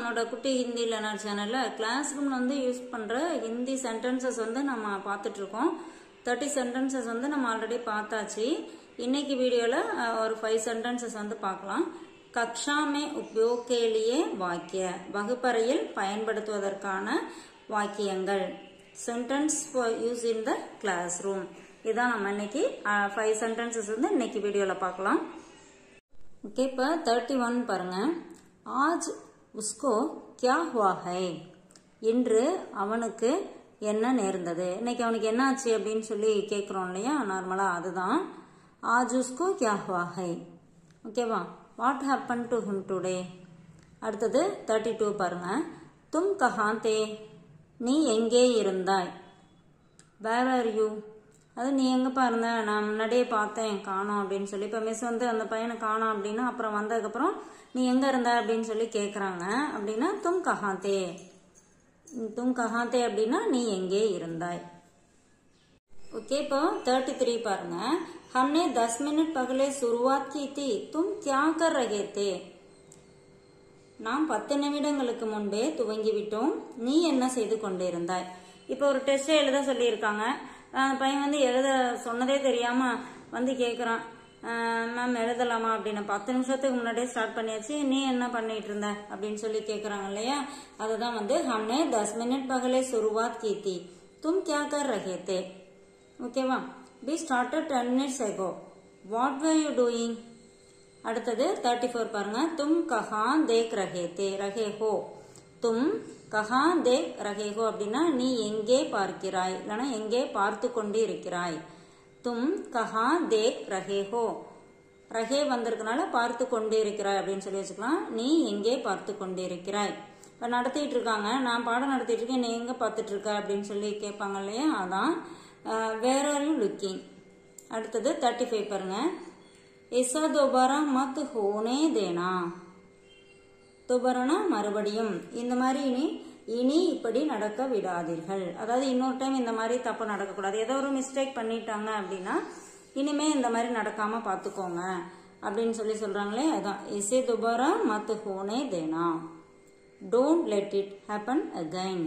நம்மளோட குட்டி ஹிந்தி லேர்னர் சேனலில் கிளாஸ் ரூமில் வந்து யூஸ் பண்ணுற ஹிந்தி சென்டென்சஸ் வந்து நம்ம பார்த்துட்டு இருக்கோம் தேர்ட்டி சென்டென்சஸ் வந்து நம்ம ஆல்ரெடி பார்த்தாச்சு இன்னைக்கு வீடியோவில் ஒரு ஃபைவ் சென்டென்சஸ் வந்து பார்க்கலாம் கக்ஷா மே உபயோக் கே லியே வாக்கிய வகுப்பறையில் பயன்படுத்துவதற்கான வாக்கியங்கள் sentence for use in the classroom இதான் நம்ம இன்னைக்கு ஃபைவ் சென்டென்சஸ் வந்து இன்னைக்கு வீடியோவில் பார்க்கலாம் ஓகே இப்போ தேர்ட்டி ஒன் பாருங்க ஆஜ் உஸ்கோ கியா ஹுவா ஹை இன்று அவனுக்கு என்ன நேர்ந்தது இன்னைக்கு அவனுக்கு என்ன ஆச்சு அப்படின்னு சொல்லி கேட்குறோம் இல்லையா நார்மலாக அதுதான் ஆஜ் உஸ்கோ கியா ஹுவா ஹை ஓகேவா what happen to him today அடுத்தது தேர்ட்டி டூ பாருங்க தும் கஹாந்தே நீ எங்கே இருந்தாய் வேர் ஆர் யூ அது நீ எங்கப்பா இருந்த நான் முன்னாடியே பார்த்தேன் காணோம் அப்படின்னு சொல்லி இப்போ மிஸ் வந்து அந்த பையனை காணோம் அப்படின்னா அப்புறம் வந்ததுக்கப்புறம் நீ எங்க இருந்த அப்படின்னு சொல்லி கேட்குறாங்க அப்படின்னா தும் கஹாத்தே தும் கஹாத்தே அப்படின்னா நீ எங்கே இருந்தாய் ओके இப்போ தேர்ட்டி த்ரீ பாருங்க हमने दस मिनट पहले शुरुआत की थी तुम क्या कर रहे थे நாம் பத்து நிமிடங்களுக்கு முன்பே துவங்கிவிட்டோம் நீ என்ன செய்து கொண்டிருந்தாய் இப்போ ஒரு டெஸ்ட் எழுத சொல்லியிருக்காங்க அந்த பையன் வந்து எழுத சொன்னதே தெரியாம வந்து கேட்குறான் மேம் எழுதலாமா அப்படின்னு பத்து நிமிஷத்துக்கு முன்னாடியே ஸ்டார்ட் பண்ணியாச்சு நீ என்ன பண்ணிட்டு இருந்த அப்படின்னு சொல்லி கேட்குறாங்க இல்லையா அதுதான் வந்து ஹம்னே தஸ் மினிட் பகலே சுருவாத் கீத்தி தும் கியா கர் ரஹே தே ஓகேவா be started ten minutes ago what were you doing அடுத்தது தேர்ட்டி ஃபோர் பாருங்க தும் கஹா தேக் ரஹே தே ரஹே ஹோ தும் கஹா தேக் ரஹே ஹோ அப்படின்னா நீ எங்கே பார்க்கிறாய் இல்லைன்னா எங்கே பார்த்து கொண்டு இருக்கிறாய் தும் கஹா தேக் ரஹே ஹோ ரஹே வந்திருக்கனால பார்த்து கொண்டு இருக்கிறாய் அப்படின்னு சொல்லி வச்சுக்கலாம் நீ எங்கே பார்த்து கொண்டு இருக்கிறாய் இப்போ நடத்திட்டு இருக்காங்க நான் பாடம் நடத்திட்டு இருக்கேன் நீ எங்கே பார்த்துட்டு இருக்க அப்படின்னு சொல்லி கேட்பாங்க இல்லையா அதான் வேர் ஆர் யூ லுக்கிங் அடுத்தது தேர்ட்டி ஃபைவ் பாருங்க ऐसा दोबारा मत होने देना துபரணா மறுபடியும் இந்த மாதிரி இனி இனி இப்படி நடக்க விடாதீர்கள் அதாவது இன்னொரு டைம் இந்த மாதிரி தப்பு நடக்கக்கூடாது ஏதோ ஒரு மிஸ்டேக் பண்ணிட்டாங்க அப்படின்னா இனிமே இந்த மாதிரி நடக்காம பார்த்துக்கோங்க அப்படின்னு சொல்லி சொல்றாங்களே அதான் இசே துபாரா மத் ஹோனே தேனா don't let it happen again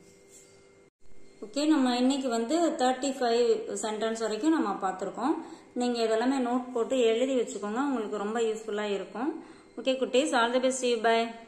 okay நம்ம இன்னைக்கு வந்து தேர்ட்டி ஃபைவ் சென்டென்ஸ் வரைக்கும் நம்ம பார்த்துருக்கோம் நீங்கள் இதெல்லாமே நோட் போட்டு எழுதி வச்சுக்கோங்க உங்களுக்கு ரொம்ப யூஸ்ஃபுல்லாக இருக்கும் ஓகே குட்டீஸ் all the best you by